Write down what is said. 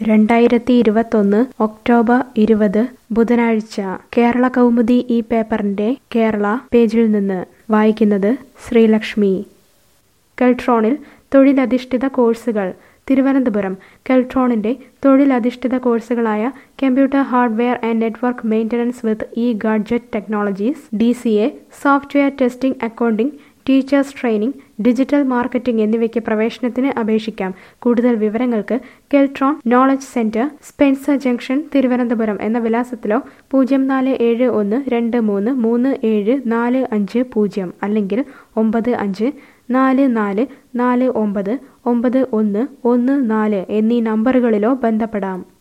രണ്ടായിരത്തി ഇരുപത്തൊന്ന് ഒക്ടോബർ ഇരുപത് ബുധനാഴ്ച കേരള കൗമുദി ഈ പേപ്പറിന്റെ കേരള പേജിൽ നിന്ന് വായിക്കുന്നത് ശ്രീലക്ഷ്മി കെൽട്രോണിൽ തൊഴിലധിഷ്ഠിത കോഴ്സുകൾ തിരുവനന്തപുരം കെൽട്രോണിന്റെ തൊഴിലധിഷ്ഠിത കോഴ്സുകളായ computer hardware and network maintenance with e gadget technologies D C A software testing accounting teachers training digital marketing എന്നിവയ്ക്ക് പ്രവേശനത്തിന് അപേക്ഷിക്കാം കൂടുതൽ വിവരങ്ങൾക്ക് Keltron knowledge centre Spencer junction Thiruvananthapuram എന്ന വിലാസത്തിലോ പൂജ്യം നാല് ഏഴ് ഒന്ന് രണ്ട് മൂന്ന് മൂന്ന് ഏഴ് നാല് അഞ്ച് പൂജ്യം അല്ലെങ്കിൽ ഒമ്പത് അഞ്ച് നാല് നാല് നാല് ഒമ്പത് ഒമ്പത് ഒന്ന് ഒന്ന് നാല് എന്നീ നമ്പറുകളിലോ ബന്ധപ്പെടാം